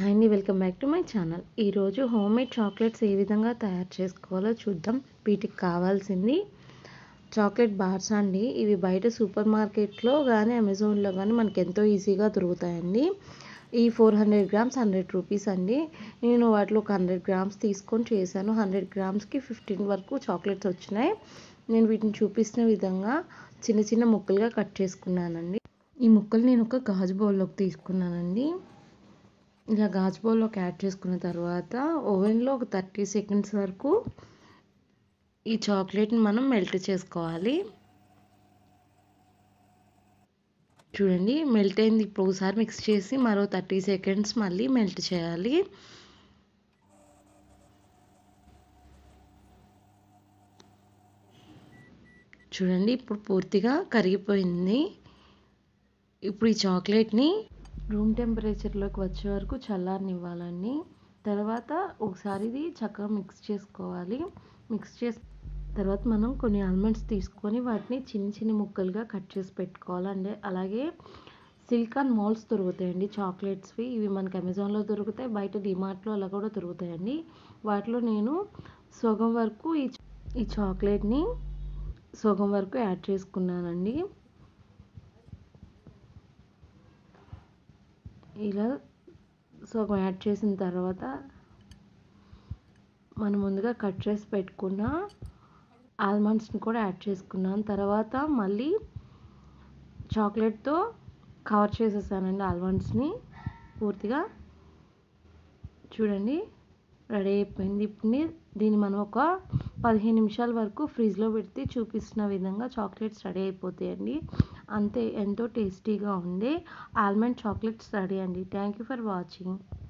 hi అండి welcome back to my channel ఈరోజు homemade chocolates ఏ విధంగా తయారు చేసుకోవాలో చూద్దాం వీటికి కావాల్సింది చాక్లెట్ బార్స్ అండి ఇవి బయట సూపర్ మార్కెట్లో కానీ అమెజాన్లో కానీ మనకి ఎంతో ఈజీగా దొరుకుతాయండి ఈ four hundred grams hundred rupees అండి నేను వాటిలో ఒక హండ్రెడ్ గ్రామ్స్ తీసుకొని చేశాను హండ్రెడ్ గ్రామ్స్కి ఫిఫ్టీన్ వరకు చాక్లెట్స్ వచ్చినాయి నేను వీటిని చూపిస్తున్న విధంగా చిన్న చిన్న ముక్కలుగా కట్ చేసుకున్నానండి ఈ ముక్కలు నేను ఒక గాజు బౌల్లోకి తీసుకున్నానండి ఇలా గాజు బౌల్లోకి యాడ్ చేసుకున్న తర్వాత ఓవెన్లో ఒక థర్టీ సెకండ్స్ వరకు ఈ చాక్లెట్ని మనం మెల్ట్ చేసుకోవాలి చూడండి మెల్ట్ అయింది ఇప్పుడు ఒకసారి మిక్స్ చేసి మరో థర్టీ సెకండ్స్ మళ్ళీ మెల్ట్ చేయాలి చూడండి ఇప్పుడు పూర్తిగా కరిగిపోయింది ఇప్పుడు ఈ చాక్లెట్ని రూమ్ టెంపరేచర్లోకి వచ్చే వరకు చల్లారనివ్వాలండి తర్వాత ఒకసారి ఇది చక్కగా మిక్స్ చేసుకోవాలి మిక్స్ చేసి తర్వాత మనం కొన్ని ఆల్మండ్స్ తీసుకొని వాటిని చిన్న చిన్న ముక్కలుగా కట్ చేసి పెట్టుకోవాలండి అలాగే సిలికాన్ మాల్స్ దొరుకుతాయండి చాక్లెట్స్వి ఇవి మనకి అమెజాన్లో దొరుకుతాయి బయట డిమార్ట్లో అలా కూడా దొరుకుతాయండి వాటిలో నేను సగం వరకు ఈ ఈ చాక్లెట్ని సగం వరకు యాడ్ చేసుకున్నానండి ఇలా సగం యాడ్ చేసిన తర్వాత మనం ముందుగా కట్ చేసి పెట్టుకున్న ఆల్మండ్స్ని కూడా యాడ్ చేసుకున్నాను తర్వాత మళ్ళీ చాక్లెట్తో కవర్ చేసేసానండి ఆల్మండ్స్ని పూర్తిగా చూడండి రెడీ అయిపోయింది ఇప్పుడు దీన్ని మనం ఒక పదిహేను నిమిషాల వరకు ఫ్రిడ్జ్లో పెడితే చూపిస్తున్న విధంగా చాక్లెట్స్ రెడీ అయిపోతాయండి అంతే ఎంతో టేస్టీగా ఉండే ఆల్మండ్ చాక్లెట్స్ రెడీ అండి థ్యాంక్ యూ ఫర్ వాచింగ్